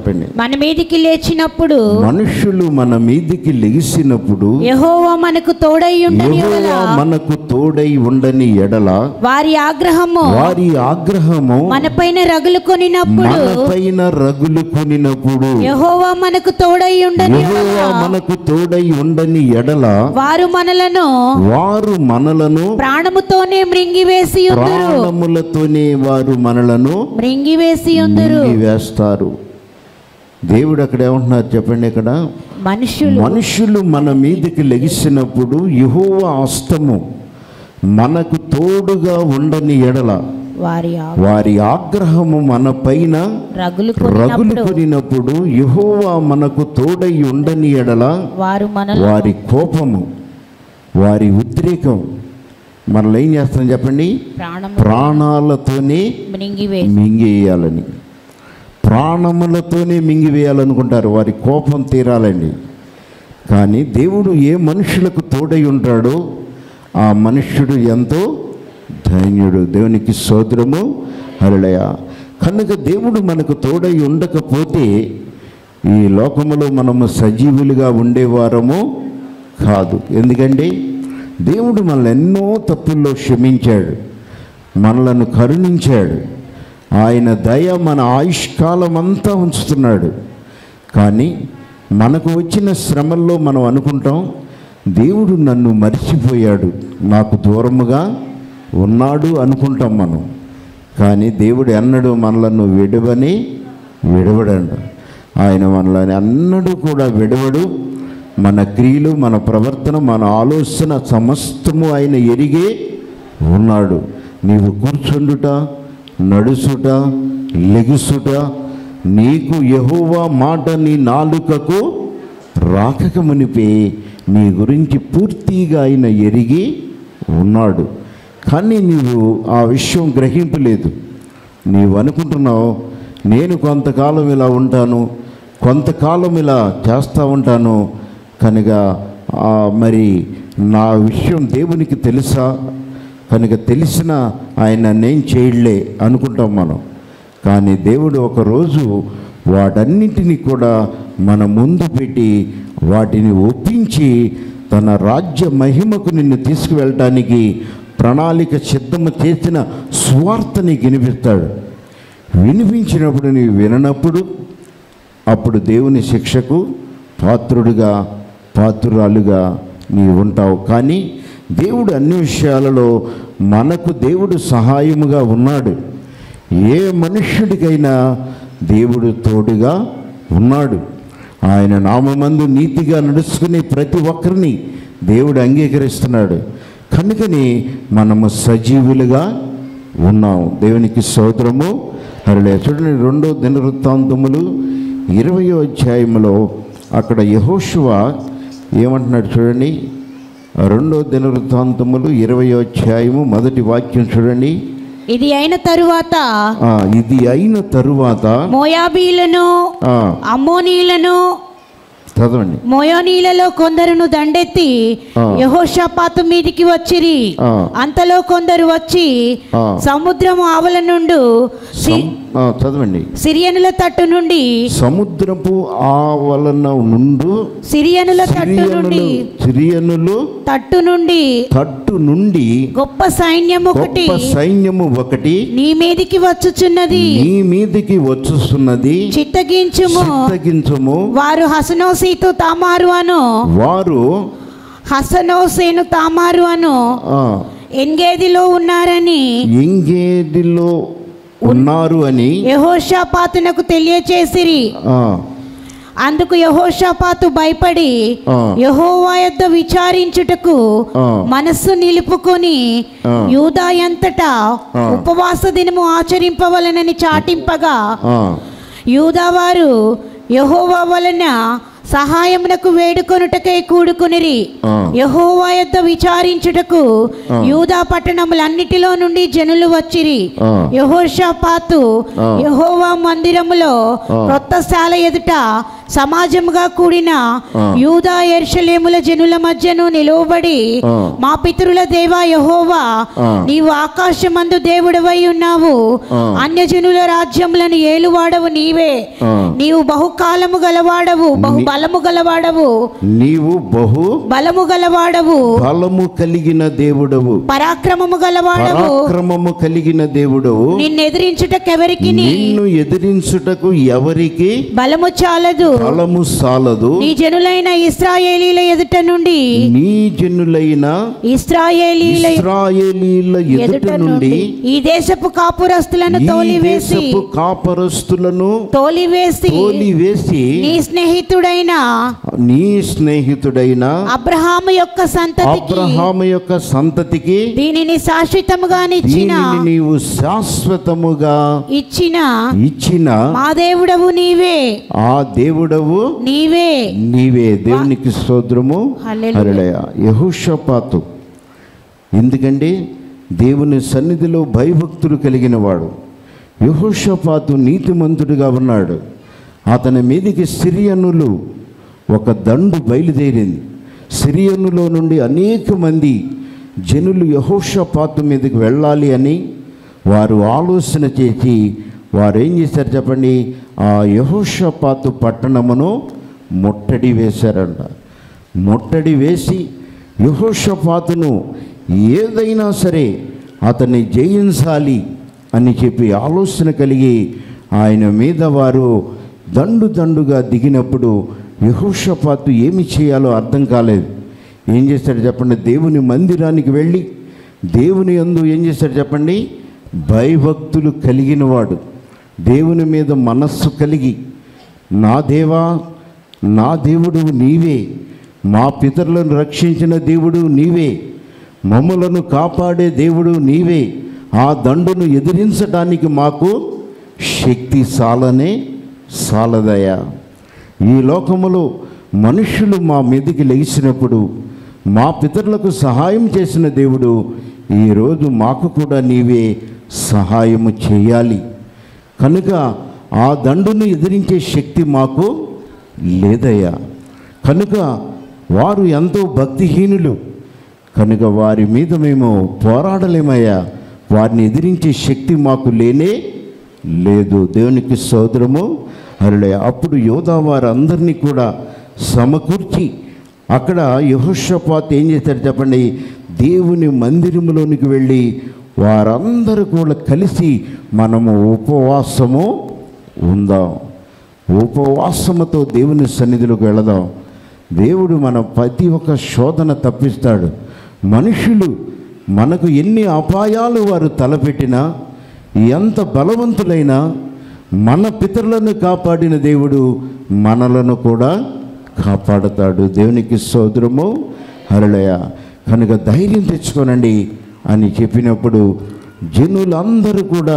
చెప్పండి మన మీదికి లేచినప్పుడు మనుషులు మన మీదికి లెగిసినప్పుడు యెహోవా మనకు తోడై ఉండని యెహోవా ఎడల మనకు తోడై ఉండని ఎడల వారి ఆగ్రహము వారి ఆగ్రహము మనపైన రగులుకొనినప్పుడు మన పైన రగులు కొనినప్పుడు యెహోవా మనకు తోడై ఉండని యెహోవా ఎడల మనకు తోడై ఉండని ఎడల వారు మనలను వారు మనలను ప్రాణముతోనే మృంగివేసి ఉందురు ప్రాణములతోనే వారు మనలను మృంగివేసి ఉందురు వేస్తారు దేవుడు అక్కడ ఏమంటున్నారు చెప్పండి ఇక్కడ మనుషులు మనుషులు మన మీదకి లెగిసినప్పుడు యెహోవా హస్తము మనకు తోడుగా ఉండని ఎడల వారి ఆ- వారి ఆగ్రహము మన పైన రగులు రగులు కొనినప్పుడు యెహోవా మనకు తోడై ఉండని ఎడల వారు మనలను వారి కోపము వారి ఉద్రేకం మనల్ని ఏం చేస్తాం చెప్పండి ప్రాణము ప్రాణాలతోనే మృంగివేసి మింగేయాలని ప్రాణములతోనే మింగివేయాలనుకుంటారు వారి కోపం తీరాలండి కానీ దేవుడు ఏ మనుషులకు తోడై ఉంటాడో ఆ మనుష్యుడు ఎంతో ధైన్యుడు దేవునికి సోదరము హరులయ కనుక దేవుడు మనకు తోడై ఉండకపోతే ఈ లోకములో మనము సజీవులుగా ఉండేవారము కాదు ఎందుకంటే దేవుడు మనల్ని ఎన్నో తప్పుల్లో క్షమించాడు మనలను కరుణించాడు ఆయన దయ మన ఆయుష్కాలం అంతా ఉంచుతున్నాడు కానీ మనకు వచ్చిన శ్రమల్లో మనం అనుకుంటాం దేవుడు నన్ను మర్చిపోయాడు నాకు దూరముగా ఉన్నాడు అనుకుంటాం మనం కానీ దేవుడు ఎన్నడూ మనలను విడవని విడవడండు ఆయన మనల్ని అన్నడూ కూడా విడవడు మన క్రియలు మన ప్రవర్తన మన ఆలోచన సమస్తము ఆయన ఎరిగే ఉన్నాడు నీవు కూర్చుండుట నడుచుట లెగుసుట నీకు యహోవా మాట నీ నాలుకకు రాకక మునిపే నీ గురించి పూర్తిగా ఆయన ఎరిగి ఉన్నాడు కానీ నీవు ఆ విషయం గ్రహింపలేదు నీవు అనుకుంటున్నావు నేను కొంతకాలం ఇలా ఉంటాను కొంతకాలం ఇలా చేస్తూ ఉంటాను కనుక ఆ, మరి నా విషయం దేవునికి తెలుసా కనుక తెలిసిన ఆయన నేను చేయలే అనుకుంటాం మనం కానీ దేవుడు ఒకరోజు వాటన్నిటిని కూడా మన ముందు పెట్టి వాటిని ఒప్పించి తన రాజ్య మహిమకు నిన్ను తీసుకువెళ్ళటానికి ప్రణాళిక సిద్ధము చేసిన స్వార్థని వినిపిస్తాడు వినిపించినప్పుడు నీవు విననప్పుడు అప్పుడు దేవుని శిక్షకు పాత్రుడిగా పాత్రురాలుగా నీవు ఉంటావు కానీ దేవుడు అన్ని విషయాలలో మనకు దేవుడు సహాయముగా ఉన్నాడు ఏ మనుష్యుడికైనా దేవుడు తోడుగా ఉన్నాడు ఆయన నామందు నీతిగా నడుచుకునే ప్రతి ఒక్కరిని దేవుడు అంగీకరిస్తున్నాడు కనుకని మనము సజీవులుగా ఉన్నాం దేవునికి సోదరము హరిలే చూడండి రెండో దినవృత్తాంతములు ఇరవయో అధ్యాయములో అక్కడ యహోషువ ఏమంటున్నాడు చూడండి రెండో దినవృత్తాంతములు ఇరవయో అధ్యాయము మొదటి వాక్యం చూడండి ఇది అయిన తరువాత ఆ, ఇది అయిన తరువాత మోయాబీలను ఆ, అమ్మోనీలను చదవండి మోయోనీలలో కొందరును దండెత్తి ఆ. యహోషాపాతు మీదికి వచ్చిరి ఆ. అంతలో కొందరు వచ్చి ఆ. సముద్రము ఆవల నుండు సి- సం- ఆ, చదవండి సిరియనుల తట్టు నుండి సముద్రపు ఆవలన నుండు సిరియనుల తట్టు సిరియనులు నుండి సిరియనులు తట్టు నుండి తట్టు నుండి గొప్ప సైన్యం ఒకటి గొప్ప సైన్యము ఒకటి నీ మీదికి వచ్చుచున్నది నీ మీదికి వచ్చుస్తున్నది చిత్తగించుము చిత్తగించము వారు హసనోసీతు తామారు అను వారు హసనోసేను తామారు అను ఆ, ఎంగేదిలో ఉన్నారని ఎంగేదిలో ఉన్నారు అని యహోషాపాతునకు తెలియచేసిరి ఆ, అందుకు యహోషాపాతు భయపడి ఆ. యహోవా యొద్ద విచారించుటకు ఆ. మనస్సు నిలుపుకొని ఆ. యూదా ఎంతటా ఆ. ఉపవాస దినము ఆచరింపవలనని చాటింపగా ఆ, యూదావారు యహోవా వలన సహాయమునకు వేడుకొనుటకై కూడుకునిరి ఆ. యహోవా యొద్ద విచారించుటకు ఆ. యూదా పట్టణములన్నిటిలో నుండి జనులు వచ్చిరి ఆ. యహోషాపాతు ఆ. యహోవా మందిరములో ఆ. క్రొత్త శాల ఎదుట సమాజముగా కూడిన ఆ. యూదా ఎర్షలేముల జనుల మధ్యను నిలువబడి ఆ. మా పితరుల దేవా యహోవా ఆ. నీవు ఆకాశమందు దేవుడవై ఉన్నావు ఆ. అన్యజనుల రాజ్యములను ఏలువాడవు నీవే ఆ. నీవు బహుకాలము గలవాడవు బహు నీ- బలము గలవాడవు నీవు బహు బలము గలవాడవు బలము కలిగిన దేవుడవు పరాక్రమము గలవాడవు పరాక్రమము కలిగిన దేవుడవు నిన్నెదిరించుటకెవరికి నిన్ను ఎదిరించుటకు ఎవరికి బలము చాలదు బలము సాలదు నీ జనులైన ఇస్రాయేలీల ఎదుట నుండి నీ జనులైన ఇస్రాయేలీల ఇస్రాయేలీల ఎదుట నుండి ఈ దేశపు కాపురస్తులను ఈ తోలివేసి దేశపు కాపరస్తులను తోలివేసి తోలివేసి నీ స్నేహితుడైన నీ స్నేహితుడైన అబ్రహాము యొక్క సంతతికి అబ్రహాము యొక్క సంతతికి దీనిని శాశ్వతముగా నిచ్చిన దీనిని నీవు శాశ్వతముగా ఇచ్చిన ఇచ్చిన మా దేవుడవు నీవే ఆ దేవుడవు నీవే నీవే దేవునికి స్తోత్రము హల్లెలూయా. హల్లెలూయ యెహోషాపాతు ఎందుకంటే దేవుని సన్నిధిలో భయభక్తులు కలిగిన వాడు యెహోషాపాతు నీతిమంతుడిగా ఉన్నాడు అతని మీదికి సిరియనులు ఒక దండు బయలుదేరింది సిరియనులో నుండి అనేక మంది జనులు యహోషపాతు మీదకి వెళ్ళాలి అని వారు ఆలోచన చేసి వారు ఏం చేశారు చెప్పండి ఆ యహోషపాతు పట్టణమును ముట్టడి వేశారంట ముట్టడి వేసి యహోషపాతును ఏదైనా సరే అతన్ని జయించాలి అని చెప్పి ఆలోచన కలిగి ఆయన మీద వారు దండు దండుగా దిగినప్పుడు యహోషపాతు ఏమి చేయాలో అర్థం కాలేదు ఏం చేశాడు చెప్పండి దేవుని మందిరానికి వెళ్ళి దేవుని యందు ఏం చేశాడు చెప్పండి భయభక్తులు కలిగినవాడు దేవుని మీద మనస్సు కలిగి నా దేవా నా దేవుడు నీవే మా పితరులను రక్షించిన దేవుడు నీవే మమ్మలను కాపాడే దేవుడు నీవే ఆ దండును ఎదిరించడానికి మాకు శక్తి సాలనే సాలదయా ఈ లోకములో మనుషులు మా మీదకి లెగిసినప్పుడు మా పితరులకు సహాయం చేసిన దేవుడు ఈరోజు మాకు కూడా నీవే సహాయము చేయాలి కనుక ఆ దండును ఎదిరించే శక్తి మాకు లేదయ్యా కనుక వారు ఎంతో భక్తిహీనులు కనుక వారి మీద మేము పోరాడలేమయ్యా వారిని ఎదిరించే శక్తి మాకు లేనే లేదు దేవునికి సోదరము అరులే అప్పుడు యోధా వారందరినీ కూడా సమకూర్చి అక్కడ యహోషపాత్ ఏం చేశారు చెప్పండి దేవుని మందిరములోనికి వెళ్ళి వారందరూ కూడా కలిసి మనము ఉపవాసము ఉందాం ఉపవాసముతో దేవుని సన్నిధిలోకి వెళదాం దేవుడు మన ప్రతి ఒక్క శోధన తప్పిస్తాడు మనుషులు మనకు ఎన్ని అపాయాలు వారు తలపెట్టినా ఎంత బలవంతులైనా మన పితరులను కాపాడిన దేవుడు మనలను కూడా కాపాడుతాడు దేవునికి సోదరము హరళయ కనుక ధైర్యం తెచ్చుకోనండి అని చెప్పినప్పుడు జనులందరూ కూడా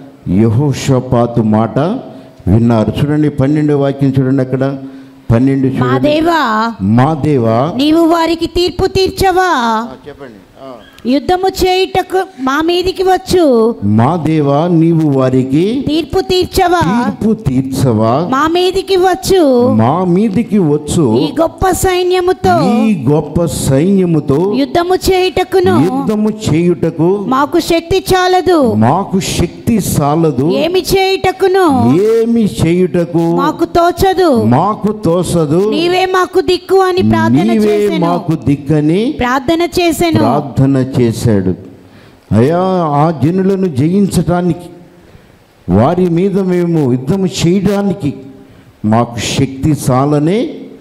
యహోషపాతు మాట విన్నారు చూడండి పన్నెండు వాక్యం చూడండి అక్కడ పన్నెండు మా చూడండి దేవా మా దేవా నీవు వారికి తీర్పు తీర్చవా చెప్పండి యుద్ధము చేయుటకు మా మీదికి వచ్చు మా దేవా నీవు వారికి తీర్పు తీర్చవా తీర్పు తీర్చవా మా మీదికి వచ్చు మా మీదికి వచ్చు ఈ గొప్ప సైన్యముతో ఈ గొప్ప సైన్యముతో యుద్ధము చేయుటకును యుద్ధము చేయుటకు మాకు శక్తి చాలదు మాకు శక్తి సాలదు ఏమి చేయుటకును ఏమి చేయుటకు మాకు తోచదు మాకు తోసదు నీవే మాకు దిక్కు అని ప్రార్థన నీవే చేసెను మాకు దిక్కని ప్రార్థన చేసెను ప్రార్థన చేశాడు అయా ఆ జనులను జయించటానికి వారి మీద మేము యుద్ధము చేయడానికి మాకు శక్తి సాలనే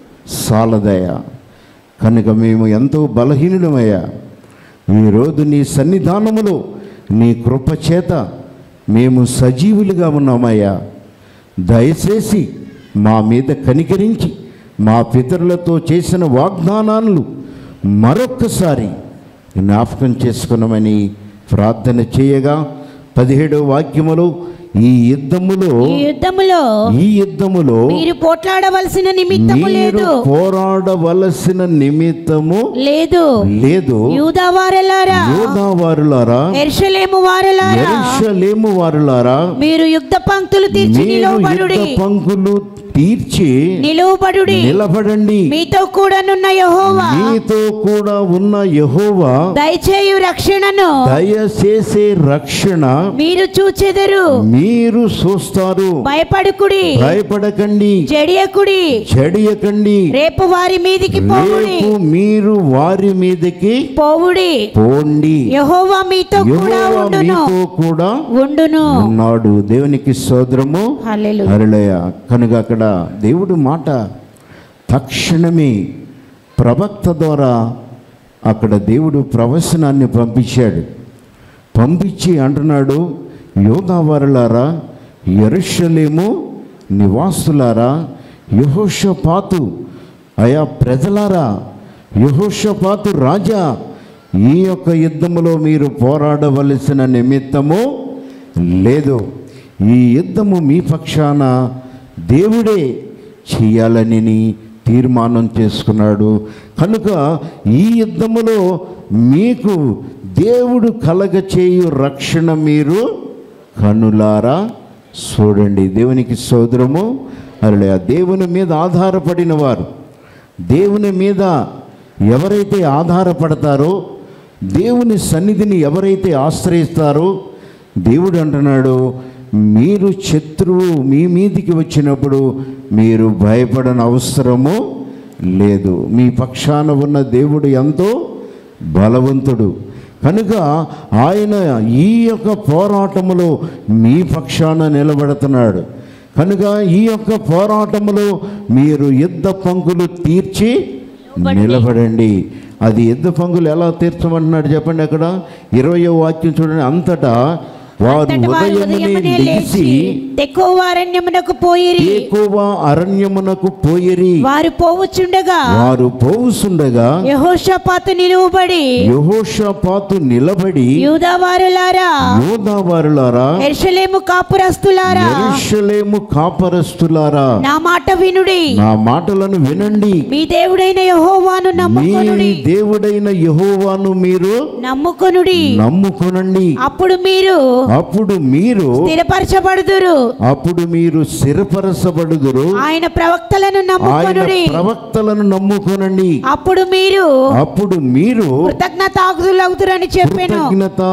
సాలదయా కనుక మేము ఎంతో బలహీనులమయ్యా ఈరోజు నీ సన్నిధానములో నీ కృప చేత మేము సజీవులుగా ఉన్నామయ్యా దయచేసి మా మీద కనికరించి మా పితరులతో చేసిన వాగ్దానాలు మరొక్కసారి జ్ఞాపకం చేసుకున్నామని ప్రార్థన చేయగా పదిహేడవ వాక్యములో ఈ యుద్ధములో ఈ యుద్ధములో ఈ యుద్ధములో మీరు పోట్లాడవలసిన నిమిత్తము మీరు లేదు పోరాడవలసిన నిమిత్తము లేదు లేదు యూదా వారలారా యోధా వారులారా ఎర్షలేము వారలారా ఎరుషలేము వారులారా మీరు యుద్ధ పంక్తులు తీర్చి మీరు నిలవబడుడి యుద్ధ పంకులు తీర్చి నిలువబడుడి నిలబడండి మీతో కూడానున్న యెహోవా మీతో కూడా ఉన్న యెహోవా దయచేయు రక్షణను దయచేసే రక్షణ మీరు చూచెదరు మీరు చూస్తారు భయపడుకుడి భయపడకండి జడియకుడి చెడియకండి రేపు వారి మీదికి పోవుడి రేపు మీరు వారి మీదకి పోవుడి పోండి యెహోవా మీతో కూడా యెహోవా ఉండును మీతో కూడా ఉండును ఉన్నాడు దేవునికి సోదరము హల్లెలూయా హరళయ కనుక అక్కడ దేవుడు మాట తక్షణమే ప్రవక్త ద్వారా అక్కడ దేవుడు ప్రవచనాన్ని పంపించాడు పంపించి అంటున్నాడు యోధావరులారా ఎరుషలేము నివాసులారా యహోషపాతు అయా ప్రజలారా యహోషపాతు రాజా ఈ యొక్క యుద్ధములో మీరు పోరాడవలసిన నిమిత్తము లేదు ఈ యుద్ధము మీ పక్షాన దేవుడే చేయాలని తీర్మానం చేసుకున్నాడు కనుక ఈ యుద్ధములో మీకు దేవుడు కలగచేయు రక్షణ మీరు కనులారా చూడండి దేవునికి సోదరము అరలే ఆ దేవుని మీద ఆధారపడిన వారు దేవుని మీద ఎవరైతే ఆధారపడతారో దేవుని సన్నిధిని ఎవరైతే ఆశ్రయిస్తారో దేవుడు అంటున్నాడు మీరు శత్రువు మీ మీదికి వచ్చినప్పుడు మీరు భయపడని అవసరము లేదు మీ పక్షాన ఉన్న దేవుడు ఎంతో బలవంతుడు కనుక ఆయన ఈ యొక్క పోరాటములో మీ పక్షాన నిలబడుతున్నాడు కనుక ఈ యొక్క పోరాటములో మీరు యుద్ధ పంకులు తీర్చి నిలబడండి అది యుద్ధ పంకులు ఎలా తీర్చమంటున్నాడు చెప్పండి అక్కడ ఇరవయో వాక్యం చూడండి అంతటా వారు అంతట వారు ఉదయమునే ఉదయమునే లేచి తెక్కువ అరణ్యమునకు పోయిరి ఏకోవా అరణ్యమునకు పోయిరి వారు పోవుచుండగా వారు పోవుసుండగా యెహోషాపాతు నిలువబడి యహోషపాతు నిలబడి యూదావారులారా యోధావారులారా ఎర్షలేము కాపురస్తులారా యెరూషలేము కాపరస్తులారా నా మాట వినుడి నా మాటలను వినండి మీ దేవుడైన యెహోవాను మీ నమ్ముకొనుడి దేవుడైన యెహోవాను మీరు నమ్ముకొనుడి నమ్ముకొనండి అప్పుడు మీరు అప్పుడు మీరు స్థిరపరచబడుదురు అప్పుడు మీరు స్థిరపరచబడుదురు ఆయన ప్రవక్తలను ఆయన నమ్ముకొనుడి ప్రవక్తలను నమ్ముకొనండి అప్పుడు మీరు అప్పుడు మీరు కృతజ్ఞతార్థులగుదురని చెప్పాను కృతజ్ఞత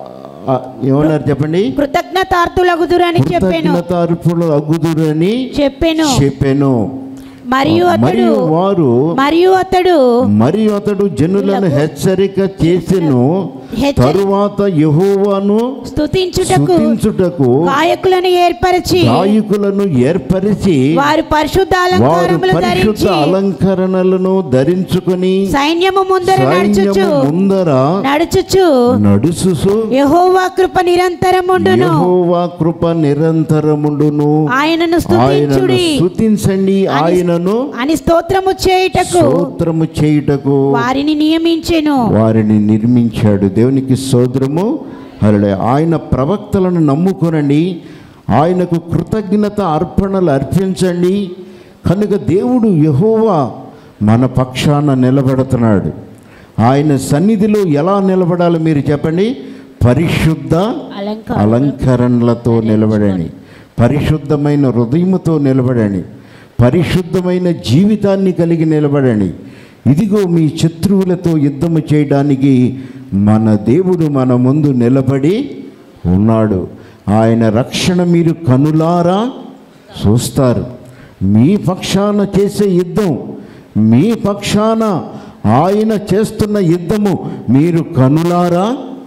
ఆ, ఏమన్నారు చెప్పండి కృతజ్ఞతార్థులగుదురని చెప్పాను కృతజ్ఞత అర్పులు అగ్గుదురని చెప్పాను చెప్పాను మరియు అతడు మరియు వారు మరియు అతడు మరియు అతడు జనులను హెచ్చరిక చేసెను హెచ్చ- తరువాత యెహోవాను స్తుతించుటకు స్తుతించుటకు గాయకులను ఏర్పరిచి గాయకులను ఏర్పరిచి వారు పరిశుద్ధ వారు అలంకారములు పరిశుద్ధ ధరించి అలంకరణలను ధరించుకొని సైన్యము ముందర నడుచుచు సైన్యము ముందర నడుచుచు నడుసు యెహోవా కృప నిరంతరముండును యెహోవా కృప నిరంతరముండును ఆయనను ఆయనను స్తుతించుడి స్తుతించండి ఆయనను అని స్తోత్రము చేయుటకు స్తోత్రము చేయుటకు వారిని నియమించెను వారిని నిర్మించాడు దేవునికి సోదరము హల్లెలూయా ఆయన ప్రవక్తలను నమ్ముకొనండి ఆయనకు కృతజ్ఞత అర్పణలు అర్పించండి కనుక దేవుడు యెహోవా మన పక్షాన నిలబడుతున్నాడు ఆయన సన్నిధిలో ఎలా నిలబడాలో మీరు చెప్పండి పరిశుద్ధ అలంకారం అలంకరణలతో నిలబడండి పరిశుద్ధమైన హృదయముతో నిలబడండి పరిశుద్ధమైన జీవితాన్ని కలిగి నిలబడండి ఇదిగో మీ శత్రువులతో యుద్ధము చేయడానికి మన దేవుడు మన ముందు నిలబడి ఉన్నాడు ఆయన రక్షణ మీరు కనులారా చూస్తారు మీ పక్షాన చేసే యుద్ధం మీ పక్షాన ఆయన చేస్తున్న యుద్ధము మీరు కనులారా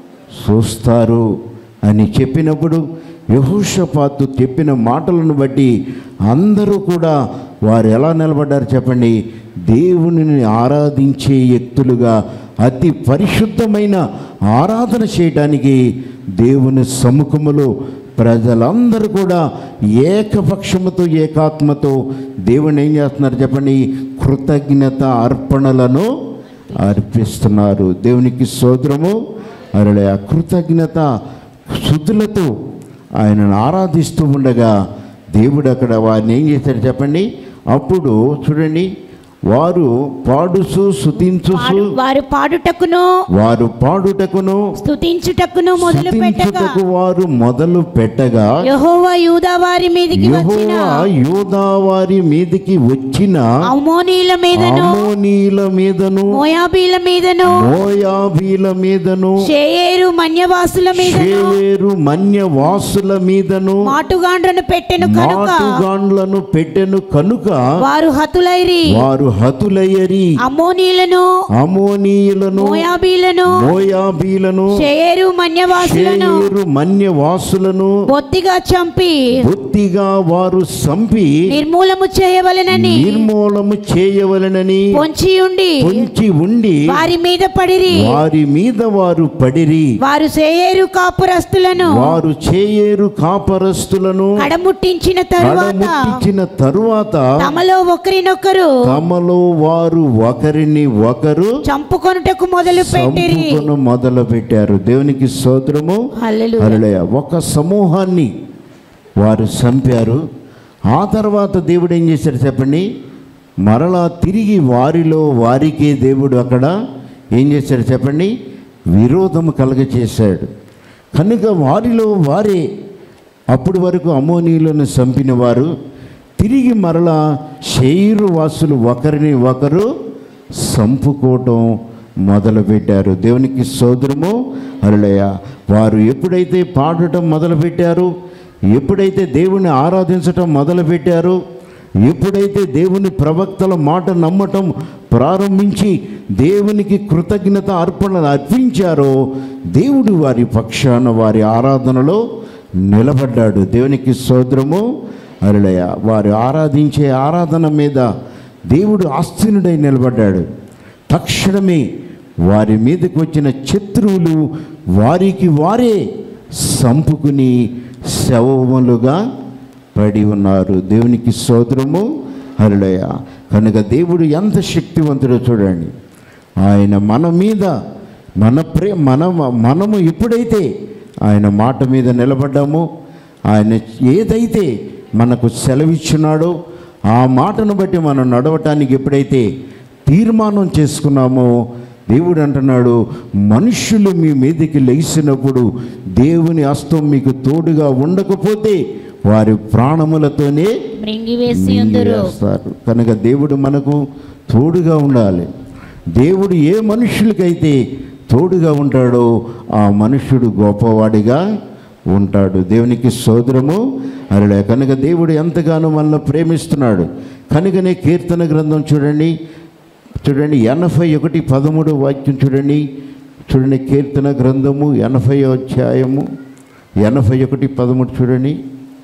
చూస్తారు అని చెప్పినప్పుడు యహోషపాతు చెప్పిన మాటలను బట్టి అందరూ కూడా వారు ఎలా నిలబడ్డారు చెప్పండి దేవునిని ఆరాధించే వ్యక్తులుగా అతి పరిశుద్ధమైన ఆరాధన చేయడానికి దేవుని సముఖములో ప్రజలందరూ కూడా ఏకపక్షముతో ఏకాత్మతో దేవుని ఏం చేస్తున్నారు చెప్పండి కృతజ్ఞత అర్పణలను అర్పిస్తున్నారు దేవునికి సోదరము అరడే ఆ కృతజ్ఞత శుద్ధులతో ఆయనను ఆరాధిస్తూ ఉండగా దేవుడు అక్కడ వారిని ఏం చేశాడు చెప్పండి అప్పుడు చూడండి వారు పాడుసు సుతించుసు పాడు- వారు పాడుటకును వారు పాడుటకును స్తుతించుటకును మొదలు పెట్టగా స్తుతించుటకు వారు మొదలు పెట్టగా యెహోవా యూదా వారి మీదికి వచ్చిన యెహోవా యూదా వారి మీదికి వచ్చిన అమోనీల మీదను అమోనీల మీదను మోయాబీల మీదను మోయాబీల మీదను షేయేరు మన్యవాసుల మీదను షేవేరు మన్య వాసుల మీదను మాటుగాండ్రను పెట్టెను కనుక మాటుగాండ్లను పెట్టెను కనుక వారు హతులైరి వారు హతులయ్యరి అమోనీలను అమోనీయులను మోయాబీలను మోయాబీలను షేయేరు మన్యవాసులను షేయేరు మన్య వాసులను బొత్తిగా చంపి బొత్తిగా వారు సంపి నిర్మూలము చేయవలెనని నిర్మూలము చేయవలనని పొంచి ఉండి పొంచి ఉండి వారి మీద పడిరి వారి మీద వారు పడిరి వారు సేయేరు కాపురస్తులను వారు చేయేరు కాపరస్తులను కడముట్టించిన తరువాత కడముట్టించిన తరువాత తమలో ఒకరినొకరు తమలో వారు ఒకరిని ఒకరు చంపుకొనుటకు మొదలు పెట్టిరి సంపుకును మొదలు పెట్టారు దేవునికి స్తోత్రము హల్లెలూయా. హల్లెలూయా. ఒక సమూహాన్ని వారు చంపారు ఆ తర్వాత దేవుడు ఏం చేశారు చెప్పండి మరలా తిరిగి వారిలో వారికే దేవుడు అక్కడ ఏం చేశారు చెప్పండి విరోధము కలగచేశాడు కనుక వారిలో వారే అప్పటి వరకు అమోనీయులను చంపిన వారు తిరిగి మరలా షేరు వాసులు ఒకరిని ఒకరు సంపుకోవటం మొదలుపెట్టారు దేవునికి సోదరము అరులయ వారు ఎప్పుడైతే పాడటం మొదలుపెట్టారు ఎప్పుడైతే దేవుని ఆరాధించటం మొదలుపెట్టారు ఎప్పుడైతే దేవుని ప్రవక్తల మాట నమ్మటం ప్రారంభించి దేవునికి కృతజ్ఞత అర్పణలు అర్పించారో దేవుడు వారి పక్షాన వారి ఆరాధనలో నిలబడ్డాడు దేవునికి సోదరము అరులయ వారు ఆరాధించే ఆరాధన మీద దేవుడు ఆస్థీనుడై నిలబడ్డాడు తక్షణమే వారి మీదకి వచ్చిన శత్రువులు వారికి వారే సంపుకుని శవములుగా పడి ఉన్నారు దేవునికి సోదరము హరులయ కనుక దేవుడు ఎంత శక్తివంతుడో చూడండి ఆయన మన మీద మన ప్రే మన మనము ఎప్పుడైతే ఆయన మాట మీద నిలబడ్డామో ఆయన ఏదైతే మనకు సెలవిచ్చున్నాడో ఆ మాటను బట్టి మనం నడవటానికి ఎప్పుడైతే తీర్మానం చేసుకున్నామో దేవుడు అంటున్నాడు మనుషులు మీ మీదకి లేచినప్పుడు దేవుని హస్తం మీకు తోడుగా ఉండకపోతే వారి ప్రాణములతోనే మృంగివేసి ఉందురు మింగివేస్తారు కనుక దేవుడు మనకు తోడుగా ఉండాలి దేవుడు ఏ మనుషులకైతే తోడుగా ఉంటాడో ఆ మనుష్యుడు గొప్పవాడిగా ఉంటాడు దేవునికి సోదరము అరలే కనుక దేవుడు ఎంతగానో మనల్ని ప్రేమిస్తున్నాడు కనుకనే కీర్తన గ్రంథం చూడండి చూడండి ఎనభై ఒకటి పదమూడు వాక్యం చూడండి చూడండి కీర్తన గ్రంథము ఎనభై అధ్యాయము ఎనభై ఒకటి పదమూడు చూడండి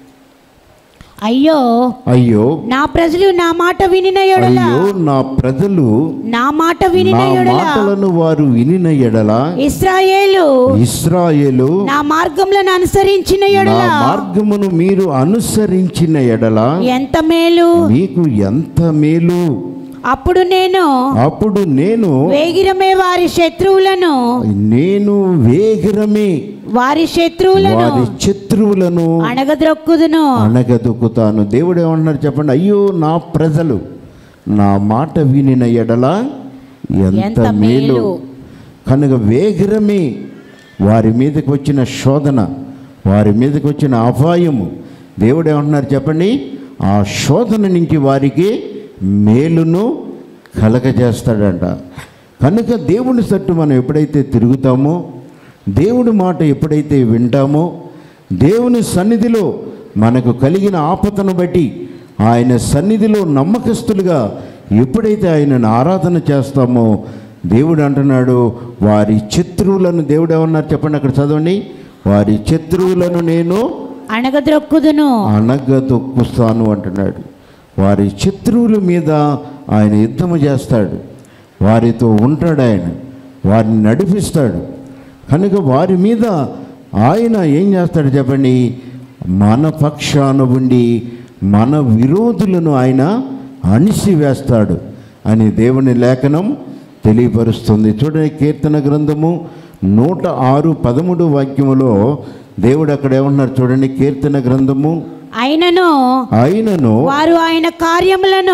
అయ్యో అయ్యో నా ప్రజలు నా మాట వినిన ఎడల అయ్యో నా ప్రజలు నా మాట వినిన నా ఎడల మాటలను వారు వినిన ఎడల ఇస్రాయేలు ఇస్రాయేలు నా మార్గములను అనుసరించిన నా ఎడల మార్గమును మీరు అనుసరించిన ఎడల ఎంత మేలు మీకు ఎంత మేలు అప్పుడు నేను అప్పుడు నేను వేగిరమే వారి శత్రువులను నేను వేగిరమే వారి శత్రువులను వారి శత్రువులను అణగద్రొక్కుదును అణగదొక్కుతాను దేవుడు ఏమంటున్నారు చెప్పండి అయ్యో నా ప్రజలు నా మాట వినిన ఎడల ఎంత ఎంత మేలు మేలు. కనుక వేగిరమే వారి మీదకి వచ్చిన శోధన వారి మీదకి వచ్చిన అపాయము దేవుడు ఏమంటున్నారు చెప్పండి ఆ శోధన నుంచి వారికి మేలును కలగజేస్తాడంట కనుక దేవుని తట్టు మనం ఎప్పుడైతే తిరుగుతామో దేవుడి మాట ఎప్పుడైతే వింటామో దేవుని సన్నిధిలో మనకు కలిగిన ఆపదను బట్టి ఆయన సన్నిధిలో నమ్మకస్తులుగా ఎప్పుడైతే ఆయనను ఆరాధన చేస్తామో దేవుడు అంటున్నాడు వారి శత్రువులను దేవుడు ఏమన్నారు చెప్పండి అక్కడ చదవండి వారి శత్రువులను నేను అణగద్రొక్కుదును అనగదొక్కుస్తాను అంటున్నాడు వారి శత్రువుల మీద ఆయన యుద్ధము చేస్తాడు వారితో ఉంటాడు ఆయన వారిని నడిపిస్తాడు కనుక వారి మీద ఆయన ఏం చేస్తాడు చెప్పండి మన పక్షాన ఉండి మన విరోధులను ఆయన అణిసివేస్తాడు అని దేవుని లేఖనం తెలియపరుస్తుంది చూడండి కీర్తన గ్రంథము నూట ఆరు పదమూడు వాక్యములో దేవుడు అక్కడ ఏమన్నారు చూడండి కీర్తన గ్రంథము అయినను అయినను వారు ఆయన కార్యములను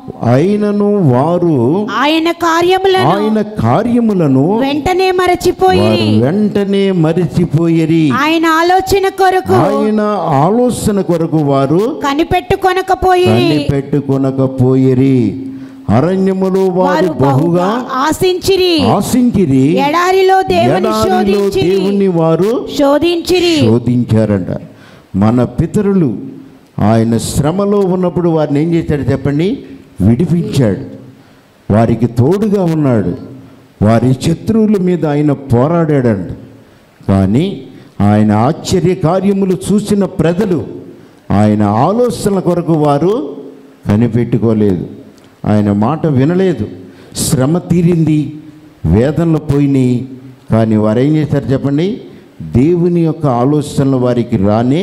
అయినను వారు ఆయన కార్యములను ఆయన కార్యములను వెంటనే మరచిపోయి వారు వెంటనే మరిచిపోయిరి ఆయన ఆలోచన కొరకు ఆయన ఆలోచన కొరకు వారు కనిపెట్టుకొనకపోయి కనిపెట్టుకొనకపోయిరి అరణ్యములో వారు వారు బహుగా ఆశించిరి ఆశించిరి ఎడారిలో దేవుని ఎడారిలో శోధించిరి దేవుని వారు శోధించిరి శోధించారంట మన పితరులు ఆయన శ్రమలో ఉన్నప్పుడు వారిని ఏం చేశాడు చెప్పండి విడిపించాడు వారికి తోడుగా ఉన్నాడు వారి శత్రువుల మీద ఆయన పోరాడాడంట కానీ ఆయన ఆశ్చర్య కార్యములు చూసిన ప్రజలు ఆయన ఆలోచనల కొరకు వారు కనిపెట్టుకోలేదు ఆయన మాట వినలేదు శ్రమ తీరింది వేదనలు పోయినాయి కానీ వారు ఏం చేశారు చెప్పండి దేవుని యొక్క ఆలోచనలు వారికి రానే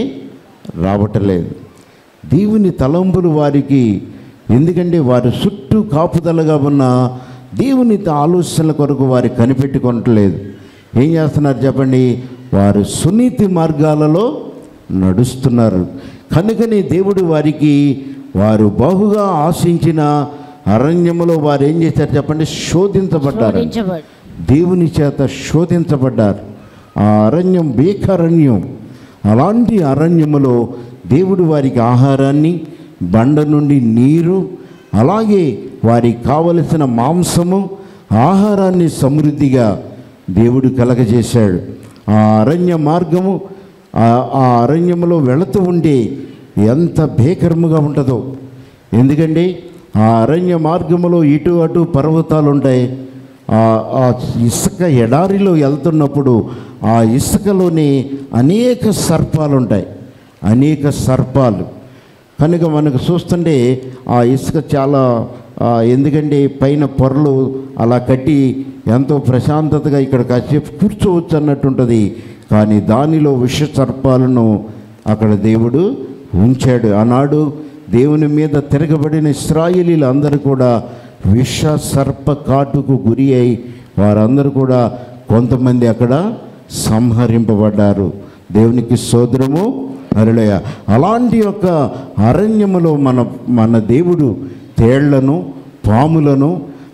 రావటలేదు దేవుని తలంపులు వారికి ఎందుకంటే వారి చుట్టూ కాపుదలగా ఉన్న దేవుని ఆలోచనల కొరకు వారు కనిపెట్టుకోవట్లేదు ఏం చేస్తున్నారు చెప్పండి వారు సునీతి మార్గాలలో నడుస్తున్నారు కనుకనే దేవుడు వారికి వారు బహుగా ఆశించిన అరణ్యములో వారు ఏం చేశారు చెప్పండి శోధించబడ్డారు శోధించబడు దేవుని చేత శోధించబడ్డారు ఆ అరణ్యం భీకరణ్యం అలాంటి అరణ్యములో దేవుడు వారికి ఆహారాన్ని బండ నుండి నీరు అలాగే వారికి కావలసిన మాంసము ఆహారాన్ని సమృద్ధిగా దేవుడు కలగజేశాడు ఆ అరణ్య మార్గము ఆ- ఆ అరణ్యములో వెళుతూ ఉంటే ఎంత భీకరముగా ఉంటుందో ఎందుకంటే ఆ అరణ్య మార్గములో ఇటు అటు పర్వతాలు ఉంటాయి ఆ ఆ ఇసుక ఎడారిలో వెళ్తున్నప్పుడు ఆ ఇసుకలోనే అనేక సర్పాలు ఉంటాయి అనేక సర్పాలు కనుక మనకు చూస్తుంటే ఆ ఇసుక చాలా ఆ, ఎందుకంటే పైన పొరలు అలా కట్టి ఎంతో ప్రశాంతతగా ఇక్కడ కాసేపు కూర్చోవచ్చు అన్నట్టుంటుంది కానీ దానిలో విష సర్పాలను అక్కడ దేవుడు ఉంచాడు ఆనాడు దేవుని మీద తిరగబడిన ఇస్రాయిలీలు అందరూ కూడా విష సర్ప కాటుకు గురి అయి వారందరూ కూడా కొంతమంది అక్కడ సంహరింపబడ్డారు దేవునికి సోదరము అరులయ అలాంటి యొక్క అరణ్యములో మన మన దేవుడు తేళ్లను పాములను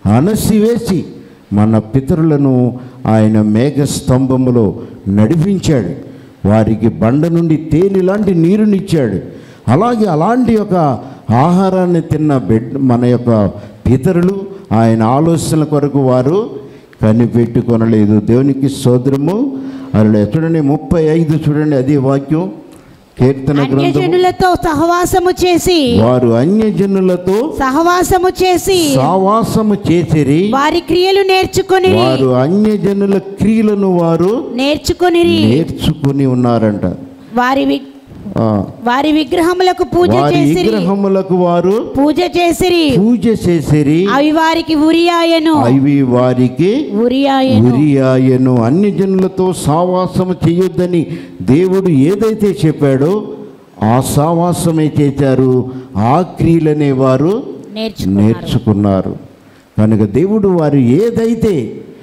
అనసివేసి మన పితరులను ఆయన మేఘ స్తంభములో నడిపించాడు వారికి బండ నుండి తేనె లాంటి నీరునిచ్చాడు అలాగే అలాంటి యొక్క ఆహారాన్ని తిన్న బిడ్ మన యొక్క పితరులు ఆయన ఆలోచనల కొరకు వారు కనిపెట్టుకొనలేదు దేవునికి సోదరము అలా చూడండి ముప్పై ఐదు చూడండి అది వాక్యం కీర్తన గ్రంథం అన్యజనులతో సహవాసము చేసి వారు అన్యజనులతో సహవాసము చేసి సావాసము చేసిరి వారి క్రియలు నేర్చుకొని వారు అన్యజనుల క్రియలను వారు నేర్చుకొని నేర్చుకుని ఉన్నారంట వారి వి- ఆ, వారి విగ్రహములకు పూజ వారి చేసిరి విగ్రహములకు వారు పూజ చేసిరి పూజ చేసిరి అవి వారికి ఉరియాయను అవి వారికి ఉరియాయను ఉరియాయను అన్ని జనులతో సావాసము చేయొద్దని దేవుడు ఏదైతే చెప్పాడో ఆ సావాసమే చేశారు ఆ క్రియలనే వారు నేర్చుకున్నారు నేర్చుకున్నారు కనుక దేవుడు వారు ఏదైతే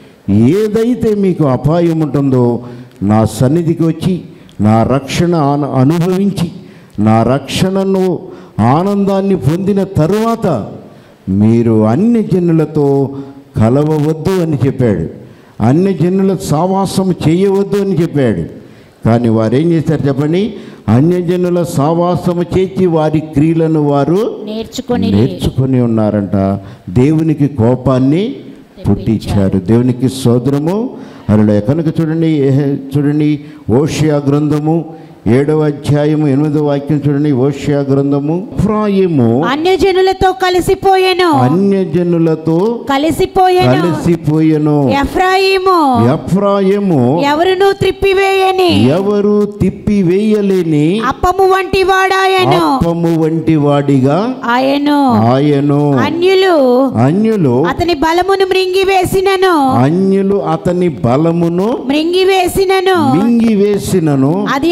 ఏదైతే మీకు అపాయం ఉంటుందో నా సన్నిధికి వచ్చి నా రక్షణ ఆన- అనుభవించి నా రక్షణను ఆనందాన్ని పొందిన తరువాత మీరు అన్ని జనులతో కలవవద్దు అని చెప్పాడు అన్ని జనుల సావాసం చేయవద్దు అని చెప్పాడు కానీ వారు ఏం చేశారు చెప్పండి అన్యజనుల సావాసము చేసి వారి క్రియలను వారు నేర్చుకొని నేర్చుకొని ఉన్నారంట దేవునికి కోపాన్ని పుట్టించారు దేవునికి సోదరము అరుడే కనుక చూడండి ఏ- చూడండి ఓషియా గ్రంథము ఏడవ అధ్యాయము ఎనిమిదవ వాక్యం చూడండి ఓషియా గ్రంథము ఎఫ్రాయిము అన్యజనులతో కలిసిపోయెను అన్యజనులతో కలిసిపోయెను కలిసిపోయెను ఎఫ్రాయిము ఎఫ్రాయిము ఎవరును త్రిప్పివేయని ఎవరు తిప్పి వేయలేని అప్పము వంటి వాడాయను అప్పము వంటి వాడిగా ఆయను ఆయను అన్యులు అన్యులు అతని బలమును మృంగివేసినను అన్యులు అతని బలమును మృంగివేసినను మింగివేసినను అది అతనికి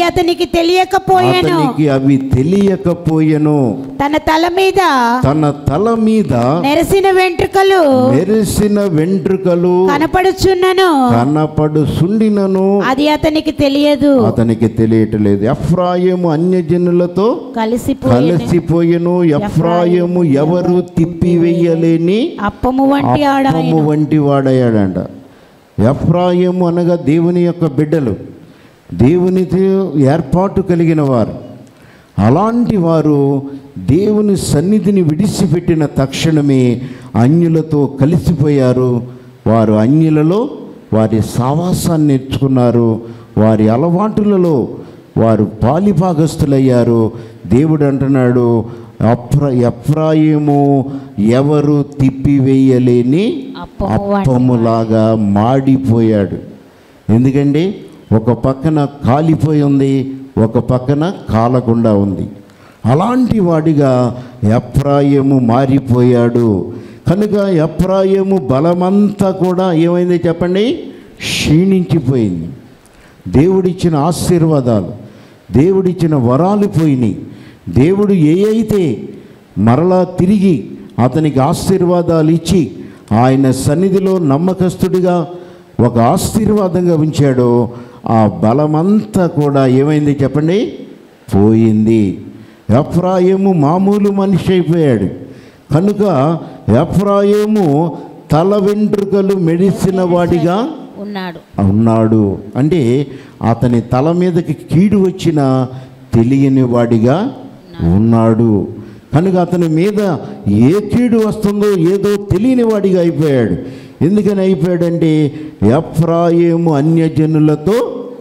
అతనికి తెలియకపోయాను అతనికి అవి తెలియకపోయెను తన తల మీద తన తల మీద నెరసిన వెంట్రుకలు మెరిసిన వెంట్రుకలు కనపడుచున్నను కనపడు సుండినను అది అతనికి తెలియదు అతనికి తెలియటలేదు ఎఫ్రాయిము అన్యజనులతో కలిసిపోయి కలిసిపోయెను ఎఫ్రాయిము ఎవరు తిప్పివేయలేని అప్పము వంటి ఆడాయను అప్పము వంటి వాడయ్యాడంట ఎఫ్రాయిము అనగా దేవుని యొక్క బిడ్డలు దేవునితో ఏర్పాటు కలిగిన వారు అలాంటి వారు దేవుని సన్నిధిని విడిచిపెట్టిన తక్షణమే అన్యులతో కలిసిపోయారు వారు అన్యులలో వారి సావాసాన్ని నేర్చుకున్నారు వారి అలవాటులలో వారు పాలిభాగస్తులయ్యారు దేవుడు అంటున్నాడు అప్ర ఎఫ్రాయిము ఎవరు తిప్పివేయలేని అప్పము వంటి అప్పములాగా మాడిపోయాడు ఎందుకండి ఒక పక్కన కాలిపోయి ఉంది ఒక పక్కన కాలకుండా ఉంది అలాంటి వాడిగా ఎఫ్రాయిము మారిపోయాడు కనుక ఎఫ్రాయిము బలమంతా కూడా ఏమైంది చెప్పండి క్షీణించిపోయింది దేవుడిచ్చిన ఆశీర్వాదాలు దేవుడిచ్చిన వరాలు పోయినాయి దేవుడు ఏ అయితే మరలా తిరిగి అతనికి ఆశీర్వాదాలు ఇచ్చి ఆయన సన్నిధిలో నమ్మకస్తుడిగా ఒక ఆశీర్వాదంగా ఉంచాడో ఆ బలమంతా కూడా ఏమైంది చెప్పండి పోయింది ఎఫ్రాయిము మామూలు మనిషి అయిపోయాడు కనుక ఎఫ్రాయిము తల వెంట్రుకలు మెడిసిన వాడిగా ఉన్నాడు ఉన్నాడు అంటే అతని తల మీదకి కీడు వచ్చిన తెలియని వాడిగా ఉన్నాడు కనుక అతని మీద ఏ కీడు వస్తుందో ఏదో తెలియని వాడిగా అయిపోయాడు ఎందుకని అయిపోయాడంటే ఎఫ్రాయిము అన్యజనులతో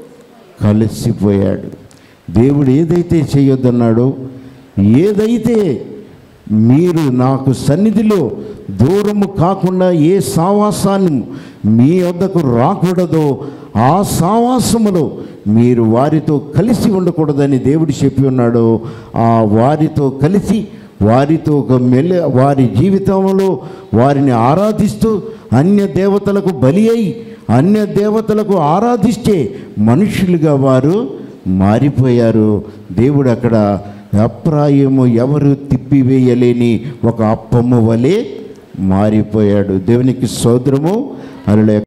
కలిసిపోయాడు దేవుడు ఏదైతే చేయొద్దన్నాడో ఏదైతే మీరు నాకు సన్నిధిలో దూరము కాకుండా ఏ సావాసాన్ని మీ వద్దకు రాకూడదో ఆ సావాసములో మీరు వారితో కలిసి ఉండకూడదని దేవుడు చెప్పి ఉన్నాడు ఆ వారితో కలిసి వారితో ఒక మెల్ల వారి జీవితంలో వారిని ఆరాధిస్తూ అన్య దేవతలకు బలి అయి అన్య దేవతలకు ఆరాధిస్తే మనుషులుగా వారు మారిపోయారు దేవుడు అక్కడ అప్రాయము ఎవరు తిప్పివేయలేని ఒక అప్పము వలె మారిపోయాడు దేవునికి సోదరము అలా